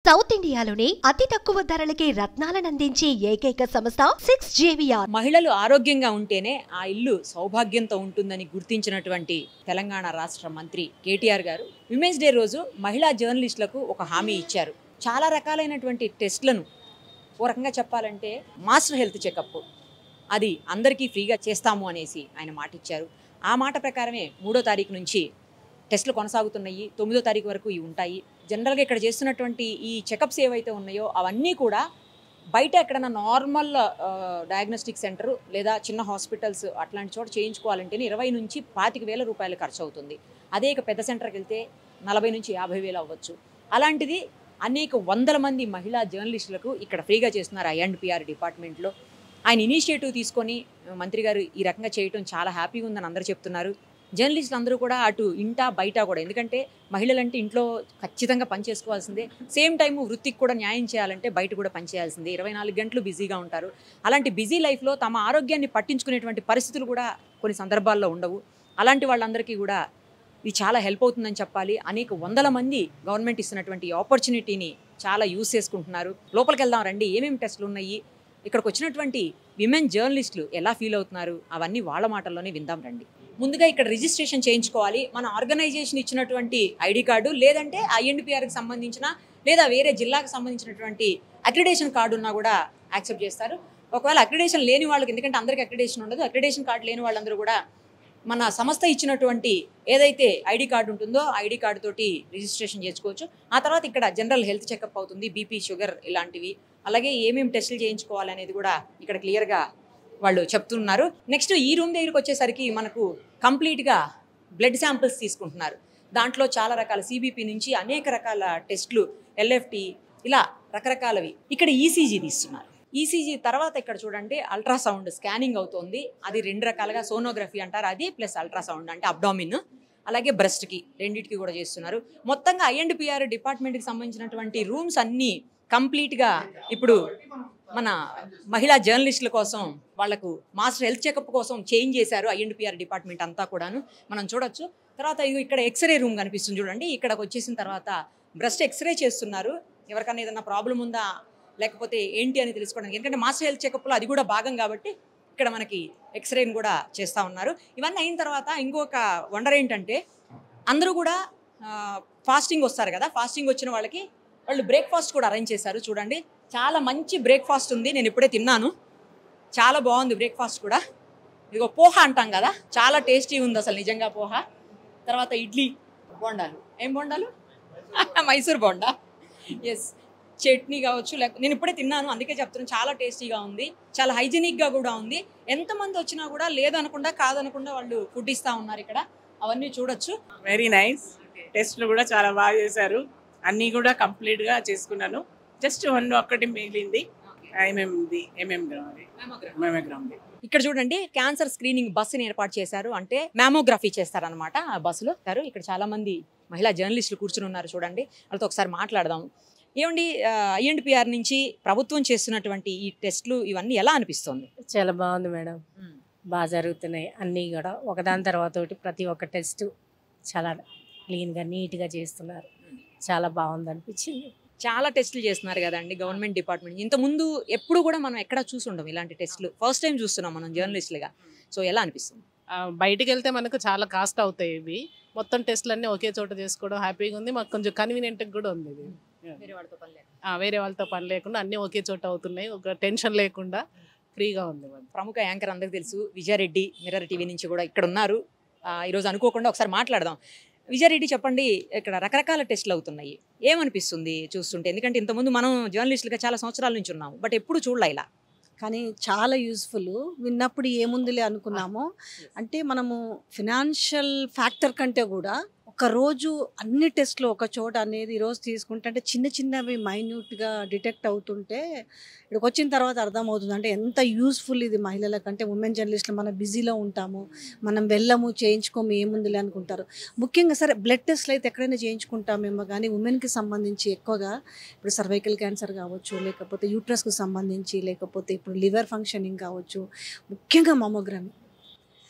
South ఇండియాలోనే అతి తక్కువ ధరలకి రత్నాలనందించే ఏకైక సంస్థ సిక్స్ జేవిఆర్ మహిళలు ఆరోగ్యంగా ఉంటేనే ఆ ఇల్లు సౌభాగ్యంతో ఉంటుందని గుర్తించినటువంటి తెలంగాణ రాష్ట్ర మంత్రి కేటీఆర్ గారు విమెన్స్ డే రోజు మహిళా జర్నలిస్టులకు ఒక హామీ ఇచ్చారు చాలా రకాలైనటువంటి టెస్ట్లను ఓ రకంగా చెప్పాలంటే మాస్టర్ హెల్త్ చెకప్ అది అందరికీ ఫ్రీగా చేస్తాము అనేసి ఆయన మాట ఇచ్చారు ఆ మాట ప్రకారమే మూడో తారీఖు నుంచి టెస్టులు కొనసాగుతున్నాయి తొమ్మిదో తారీఖు వరకు ఇవి ఉంటాయి జనరల్గా ఇక్కడ చేస్తున్నటువంటి ఈ చెకప్స్ ఏవైతే ఉన్నాయో అవన్నీ కూడా బయట ఎక్కడైనా నార్మల్ డయాగ్నోస్టిక్ సెంటర్ లేదా చిన్న హాస్పిటల్స్ అట్లాంటి చోట చేయించుకోవాలంటేనే ఇరవై నుంచి పాతిక వేల రూపాయలు ఖర్చు అవుతుంది అదే ఇక పెద్ద సెంటర్కి వెళ్తే నలభై నుంచి యాభై వేలు అవ్వచ్చు అలాంటిది అనేక వందల మంది మహిళా జర్నలిస్టులకు ఇక్కడ ఫ్రీగా చేస్తున్నారు ఐఎండ్పిఆర్ డిపార్ట్మెంట్లో ఆయన ఇనిషియేటివ్ తీసుకొని మంత్రి గారు ఈ రకంగా చేయటం చాలా హ్యాపీగా ఉందని అందరూ చెప్తున్నారు జర్నలిస్టులు అందరూ కూడా అటు ఇంట బయట కూడా ఎందుకంటే మహిళలంటే ఇంట్లో ఖచ్చితంగా పని చేసుకోవాల్సిందే సేమ్ టైం వృత్తికి కూడా న్యాయం చేయాలంటే బయట కూడా పని చేయాల్సిందే ఇరవై నాలుగు గంటలు బిజీగా ఉంటారు అలాంటి బిజీ లైఫ్లో తమ ఆరోగ్యాన్ని పట్టించుకునేటువంటి పరిస్థితులు కూడా కొన్ని సందర్భాల్లో ఉండవు అలాంటి వాళ్ళందరికీ కూడా ఇది చాలా హెల్ప్ అవుతుందని చెప్పాలి అనేక వందల మంది గవర్నమెంట్ ఇస్తున్నటువంటి ఈ ఆపర్చునిటీని చాలా యూస్ చేసుకుంటున్నారు లోపలికి వెళ్దాం రండి ఏమేమి టెస్టులు ఉన్నాయి ఇక్కడికి వచ్చినటువంటి విమెన్ జర్నలిస్టులు ఎలా ఫీల్ అవుతున్నారు అవన్నీ వాళ్ళ మాటల్లోనే విందాం రండి ముందుగా ఇక్కడ రిజిస్ట్రేషన్ చేయించుకోవాలి మన ఆర్గనైజేషన్ ఇచ్చినటువంటి ఐడి కార్డు లేదంటే ఐఎన్పిఆర్కి సంబంధించిన లేదా వేరే జిల్లాకు సంబంధించినటువంటి అక్రిడేషన్ కార్డు ఉన్నా కూడా యాక్సెప్ట్ చేస్తారు ఒకవేళ అక్రిడేషన్ లేని వాళ్ళకి ఎందుకంటే అందరికి అక్రిడేషన్ ఉండదు అక్రిడేషన్ కార్డు లేని వాళ్ళందరూ కూడా మన సంస్థ ఇచ్చినటువంటి ఏదైతే ఐడి కార్డు ఉంటుందో ఐడి కార్డు తోటి రిజిస్ట్రేషన్ చేసుకోవచ్చు ఆ తర్వాత ఇక్కడ జనరల్ హెల్త్ చెకప్ అవుతుంది బీపీ షుగర్ ఇలాంటివి అలాగే ఏమేమి టెస్టులు చేయించుకోవాలనేది కూడా ఇక్కడ క్లియర్గా వాళ్ళు చెప్తున్నారు నెక్స్ట్ ఈ రూమ్ దగ్గరికి వచ్చేసరికి మనకు కంప్లీట్గా బ్లడ్ శాంపిల్స్ తీసుకుంటున్నారు దాంట్లో చాలా రకాల సిబిపి నుంచి అనేక రకాల టెస్టులు ఎల్ఎఫ్టి ఇలా రకరకాలవి ఇక్కడ ఈసీజీ తీస్తున్నారు ఈసీజీ తర్వాత ఇక్కడ చూడండి అల్ట్రాసౌండ్ స్కానింగ్ అవుతోంది అది రెండు రకాలుగా సోనోగ్రఫీ అంటారు అది ప్లస్ అల్ట్రాసౌండ్ అంటే అబ్డామిన్ అలాగే బ్రెస్ట్కి రెండింటికి కూడా చేస్తున్నారు మొత్తంగా ఐఎండ్పిఆర్ డిపార్ట్మెంట్కి సంబంధించినటువంటి రూమ్స్ అన్నీ కంప్లీట్గా ఇప్పుడు మన మహిళా జర్నలిస్టుల కోసం వాళ్లకు మాస్టర్ హెల్త్ చెకప్ కోసం చేంజ్ చేశారు ఐఎండ్పిఆర్ డిపార్ట్మెంట్ అంతా కూడాను మనం చూడొచ్చు తర్వాత ఇగో ఇక్కడ ఎక్స్రే రూమ్ కనిపిస్తుంది చూడండి ఇక్కడికి వచ్చేసిన తర్వాత బ్రెస్ట్ ఎక్స్రే చేస్తున్నారు ఎవరికైనా ఏదైనా ప్రాబ్లం ఉందా లేకపోతే ఏంటి అని తెలుసుకోవడానికి ఎందుకంటే మాస్టర్ హెల్త్ చెకప్లో అది కూడా భాగం కాబట్టి ఇక్కడ మనకి ఎక్స్రేని కూడా చేస్తూ ఉన్నారు ఇవన్నీ అయిన తర్వాత ఇంకొక వండర్ ఏంటంటే అందరూ కూడా ఫాస్టింగ్ వస్తారు కదా ఫాస్టింగ్ వచ్చిన వాళ్ళకి వాళ్ళు బ్రేక్ఫాస్ట్ కూడా అరేంజ్ చేశారు చూడండి చాలా మంచి బ్రేక్ఫాస్ట్ ఉంది నేను ఇప్పుడే తిన్నాను చాలా బాగుంది బ్రేక్ఫాస్ట్ కూడా ఇదిగో పోహ అంటాం కదా చాలా టేస్టీ ఉంది అసలు నిజంగా పోహ తర్వాత ఇడ్లీ బోండాలు ఏం బోండాలు మైసూర్ బోండా ఎస్ చట్నీ కావచ్చు లేక నేను ఇప్పుడే తిన్నాను అందుకే చెప్తున్నాను చాలా టేస్టీగా ఉంది చాలా హైజీనిక్గా కూడా ఉంది ఎంతమంది వచ్చినా కూడా లేదనకుండా కాదనకుండా వాళ్ళు ఫుడ్ ఇస్తూ ఉన్నారు ఇక్కడ అవన్నీ చూడొచ్చు వెరీ నైస్ టెస్ట్లు కూడా చాలా బాగా చేశారు అన్నీ కూడా కంప్లీట్గా చేసుకున్నాను జస్ట్ వన్ ఒక్కటి మిగిలింది ఏమేమిది ఏమేమి మేమోగ్రామ్ది ఇక్కడ చూడండి క్యాన్సర్ స్క్రీనింగ్ బస్సుని ఏర్పాటు చేశారు అంటే మ్యామోగ్రఫీ చేస్తారనమాట ఆ బస్సులో సారు ఇక్కడ చాలా మంది మహిళా జర్నలిస్టులు కూర్చుని ఉన్నారు చూడండి వాళ్ళతో ఒకసారి మాట్లాడదాం ఏమండి ఐఎండ్పిఆర్ నుంచి ప్రభుత్వం చేస్తున్నటువంటి ఈ టెస్ట్లు ఇవన్నీ ఎలా అనిపిస్తుంది చాలా బాగుంది మేడం బాగా జరుగుతున్నాయి అన్నీ కూడా ఒకదాని తర్వాత ఒకటి ప్రతి ఒక్క టెస్ట్ చాలా క్లీన్గా నీట్గా చేస్తున్నారు చాలా బాగుంది అనిపించింది చాలా టెస్టులు చేస్తున్నారు కదండి గవర్నమెంట్ డిపార్ట్మెంట్ ఇంత ముందు ఎప్పుడు కూడా మనం ఎక్కడ చూసి ఉండం ఇలాంటి టెస్టులు ఫస్ట్ టైం చూస్తున్నాం మనం జర్నలిస్టులుగా సో ఎలా అనిపిస్తుంది ఆ, బయటికి వెళ్తే మనకు చాలా కాస్ట్ అవుతాయి ఇవి మొత్తం టెస్ట్లు అన్నీ ఒకే చోట చేసుకోవడం హ్యాపీగా ఉంది మాకు కొంచెం కన్వీనియంట్ కూడా ఉంది ఇది వేరే వాళ్ళతో పని లేదు. ఆ, వేరే వాళ్ళతో పని లేకుండా అన్నీ ఒకే చోట అవుతున్నాయి ఒక టెన్షన్ లేకుండా ఫ్రీగా ఉంది మాకు. ప్రముఖ యాంకర్ అందరికి తెలుసు విజయారెడ్డి మిర్రర్ టీవీ నుంచి కూడా ఇక్కడ ఉన్నారు ఆ, ఈరోజు అనుకోకుండా ఒకసారి మాట్లాడదాం విజయారెడ్డి చెప్పండి ఇక్కడ రకరకాల టెస్టులు అవుతున్నాయి ఏమనిపిస్తుంది చూస్తుంటే ఎందుకంటే ఇంతకుముందు మనం జర్నలిస్టులుగా చాలా సంవత్సరాల నుంచి ఉన్నాము బట్ ఎప్పుడు చూడలే ఇలా కానీ చాలా యూస్ఫుల్ విన్నప్పుడు ఏముందిలే అనుకున్నాము అంటే మనము ఫినాన్షియల్ ఫ్యాక్టర్ కంటే కూడా ఒక రోజు అన్ని టెస్ట్లు ఒక చోట అనేది ఈరోజు తీసుకుంటే అంటే చిన్న చిన్నవి మైన్యూట్గా డిటెక్ట్ అవుతుంటే ఇక్కడికి వచ్చిన తర్వాత అర్థమవుతుంది అంటే ఎంత యూస్ఫుల్ ఇది మహిళలకంటే ఉమెన్ జర్నలిస్టులు మనం బిజీలో ఉంటాము మనం వెళ్ళము చేయించుకోము ఏముందిలే అనుకుంటారు ముఖ్యంగా సరే బ్లడ్ టెస్ట్లు అయితే ఎక్కడైనా చేయించుకుంటామేమో కానీ ఉమెన్కి సంబంధించి ఎక్కువగా ఇప్పుడు సర్వైకల్ క్యాన్సర్ కావచ్చు లేకపోతే యూట్రస్కు సంబంధించి లేకపోతే ఇప్పుడు లివర్ ఫంక్షనింగ్ కావచ్చు ముఖ్యంగా మమోగ్రమీ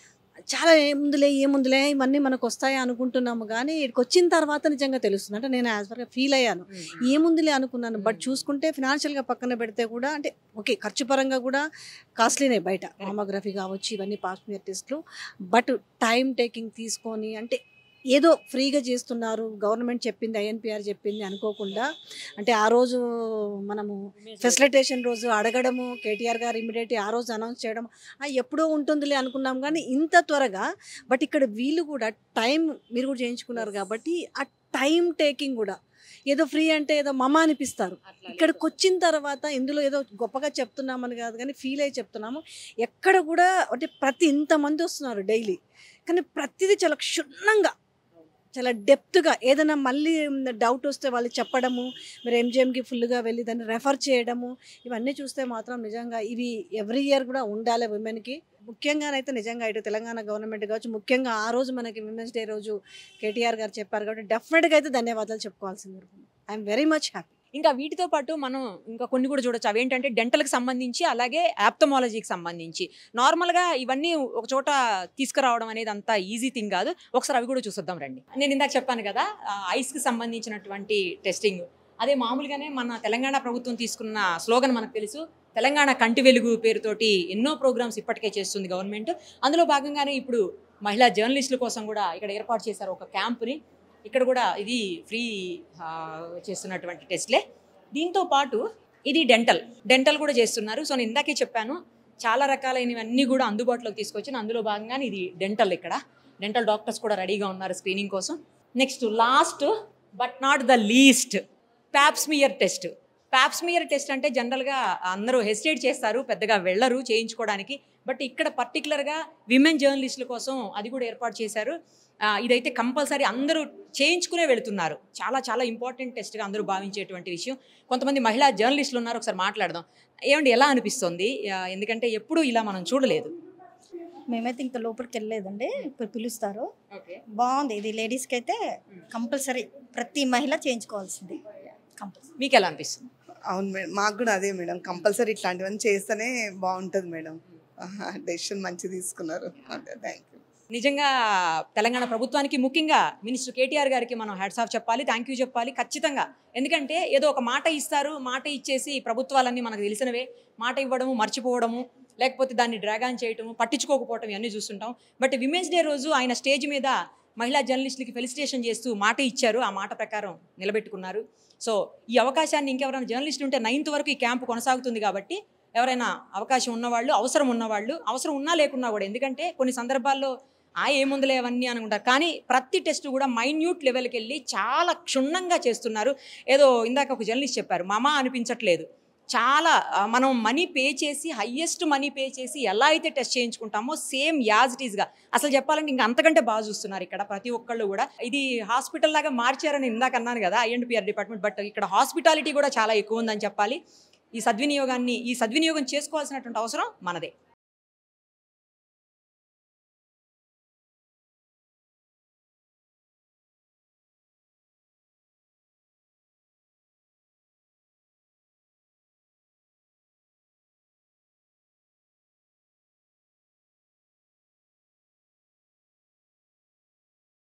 చాలా ఏముందిలే ఏముందిలే ఇవన్నీ మనకు వస్తాయి అనుకుంటున్నాము కానీ ఇక్కడికి వచ్చిన తర్వాత నిజంగా తెలుస్తుంది అంటే నేను యాజ్ పర్గా ఫీల్ అయ్యాను ఏముందిలే అనుకున్నాను బట్ చూసుకుంటే ఫినాన్షియల్గా పక్కన పెడితే కూడా అంటే ఓకే ఖర్చు పరంగా కూడా కాస్ట్లీనే బయట మామోగ్రఫీ కావచ్చు ఇవన్నీ పాస్మియర్ టెస్ట్లు బట్ టైం టేకింగ్ తీసుకొని అంటే ఏదో ఫ్రీగా చేస్తున్నారు గవర్నమెంట్ చెప్పింది ఐఎన్పిఆర్ చెప్పింది అనుకోకుండా అంటే ఆ రోజు మనము ఫెసిలిటేషన్ రోజు అడగడము కేటీఆర్ గారు ఇమీడియట్ ఆ రోజు అనౌన్స్ చేయడం "ఆ, ఎప్పుడో ఉంటుందిలే అనుకున్నాం కానీ ఇంత త్వరగా బట్ ఇక్కడ వీళ్ళు కూడా టైం మీరు కూడా చేయించుకున్నారు కాబట్టి ఆ టైం టేకింగ్ కూడా ఏదో ఫ్రీ అంటే ఏదో మమ అనిపిస్తారు ఇక్కడికి వచ్చిన తర్వాత ఇందులో ఏదో గొప్పగా చెప్తున్నామని కాదు కానీ ఫీల్ అయ్యి చెప్తున్నాము ఎక్కడ కూడా అంటే ప్రతి ఇంతమంది వస్తున్నారు డైలీ కానీ ప్రతిదీ చాలా క్షుణ్ణంగా చాలా డెప్త్గా ఏదైనా మళ్ళీ డౌట్ వస్తే వాళ్ళు చెప్పడము మీరు ఎంజిఎంకి ఫుల్గా వెళ్ళి దాన్ని రెఫర్ చేయడము ఇవన్నీ చూస్తే మాత్రం నిజంగా ఇవి ఎవ్రీ ఇయర్ కూడా ఉండాలి ఉమెన్కి ముఖ్యంగానైతే నిజంగా ఇటు తెలంగాణ గవర్నమెంట్ కావచ్చు ముఖ్యంగా ఆ రోజు మనకి విమెన్స్ డే రోజు కేటీఆర్ గారు చెప్పారు కాబట్టి డెఫినెట్గా అయితే ధన్యవాదాలు చెప్పుకోవాల్సింది ఐఎమ్ వెరీ మచ్ హ్యాపీ ఇంకా వీటితో పాటు మనం ఇంకా కొన్ని కూడా చూడొచ్చు అవేంటంటే డెంటల్కి సంబంధించి అలాగే ఆప్తమాలజీకి సంబంధించి నార్మల్గా ఇవన్నీ ఒక చోట తీసుకురావడం అనేది అంత ఈజీ థింగ్ కాదు ఒకసారి అవి కూడా చూసొద్దాం రండి నేను ఇందాక చెప్పాను కదా ఐస్కి సంబంధించినటువంటి టెస్టింగ్ అదే మామూలుగానే మన తెలంగాణ ప్రభుత్వం తీసుకున్న స్లోగన్ మనకు తెలుసు తెలంగాణ కంటి వెలుగు పేరుతోటి ఎన్నో ప్రోగ్రామ్స్ ఇప్పటికే చేస్తుంది గవర్నమెంట్ అందులో భాగంగానే ఇప్పుడు మహిళా జర్నలిస్టుల కోసం కూడా ఇక్కడ ఏర్పాటు చేశారు ఒక క్యాంప్ని ఇక్కడ కూడా ఇది ఫ్రీ ఆ, చేస్తున్నటువంటి టెస్ట్లే దీంతో పాటు ఇది డెంటల్ డెంటల్ కూడా చేస్తున్నారు సో నేను ఇందాకే చెప్పాను చాలా రకాలైనవన్నీ కూడా అందుబాటులోకి తీసుకొచ్చిన అందులో భాగంగానే ఇది డెంటల్ ఇక్కడ డెంటల్ డాక్టర్స్ కూడా రెడీగా ఉన్నారు స్క్రీనింగ్ కోసం next last but not the least pap smear test pap smear test అంటే జనరల్గా అందరూ హెసిటేట్ చేస్తారు పెద్దగా వెళ్ళరు చేయించుకోవడానికి బట్ ఇక్కడ పర్టికులర్గా విమెన్ జర్నలిస్టుల కోసం అది కూడా ఏర్పాటు చేశారు ఆ, ఇదైతే కంపల్సరీ అందరూ చేయించుకునే వెళుతున్నారు చాలా చాలా ఇంపార్టెంట్ టెస్ట్గా అందరూ భావించేటువంటి విషయం కొంతమంది మహిళా జర్నలిస్టులు ఉన్నారు ఒకసారి మాట్లాడదాం ఏమండి ఎలా అనిపిస్తుంది ఆ, ఎందుకంటే ఎప్పుడూ ఇలా మనం చూడలేదు మేమైతే ఇంకా లోపలికి వెళ్ళలేదండి ఇప్పుడు పిలుస్తారు ఓకే బాగుంది ఇది లేడీస్కి అయితే కంపల్సరీ ప్రతి మహిళ చేయించుకోవాల్సింది కంపల్సరీ మీకు ఎలా అనిపిస్తుంది అవును మేడం మాకు కూడా అదే మేడం కంపల్సరీ ఇట్లాంటివన్నీ చేస్తేనే బాగుంటుంది మేడం డెసిషన్ మంచి తీసుకున్నారు ఓకే థ్యాంక్ యూ నిజంగా తెలంగాణ ప్రభుత్వానికి ముఖ్యంగా మినిస్టర్ కేటీఆర్ గారికి మనం హ్యాట్స్ ఆఫ్ చెప్పాలి థ్యాంక్ యూ చెప్పాలి ఖచ్చితంగా ఎందుకంటే ఏదో ఒక మాట ఇస్తారు మాట ఇచ్చేసి ప్రభుత్వాలన్నీ మనకు తెలిసినవే మాట ఇవ్వడము మర్చిపోవడము లేకపోతే దాన్ని డ్రాగాన్ చేయటము పట్టించుకోకపోవటం ఇవన్నీ చూస్తుంటాం బట్ విమెన్స్ డే రోజు ఆయన స్టేజ్ మీద మహిళా జర్నలిస్టులకి ఫెలిసిటేషన్ చేస్తూ మాట ఇచ్చారు ఆ మాట ప్రకారం నిలబెట్టుకున్నారు సో ఈ అవకాశాన్ని ఇంకెవరైనా జర్నలిస్టులు ఉంటే నైన్త్ వరకు ఈ క్యాంపు కొనసాగుతుంది కాబట్టి ఎవరైనా అవకాశం ఉన్నవాళ్ళు అవసరం ఉన్నవాళ్ళు అవసరం ఉన్నా లేకున్నా కూడా ఎందుకంటే కొన్ని సందర్భాల్లో ఆ ఏముందులే అవన్నీ అనుకుంటారు కానీ ప్రతి టెస్ట్ కూడా మైన్యూట్ లెవెల్కి వెళ్ళి చాలా క్షుణ్ణంగా చేస్తున్నారు ఏదో ఇందాక ఒక జర్నలిస్ట్ చెప్పారు మమ అనిపించట్లేదు చాలా ఆ, మనం మనీ పే చేసి హయ్యెస్ట్ మనీ పే చేసి ఎలా అయితే టెస్ట్ చేయించుకుంటామో సేమ్ యాజ్ ఇట్ ఈస్గా అసలు చెప్పాలంటే ఇంకా అంతకంటే బాగా చూస్తున్నారు ఇక్కడ ప్రతి ఒక్కళ్ళు కూడా ఇది హాస్పిటల్ లాగా మార్చారని ఇందాక అన్నాను కదా ఐఎండ్పిఆర్ డిపార్ట్మెంట్ బట్ ఇక్కడ హాస్పిటాలిటీ కూడా చాలా ఎక్కువ ఉందని చెప్పాలి ఈ సద్వినియోగాన్ని ఈ సద్వినియోగం చేసుకోవాల్సినటువంటి అవసరం మనదే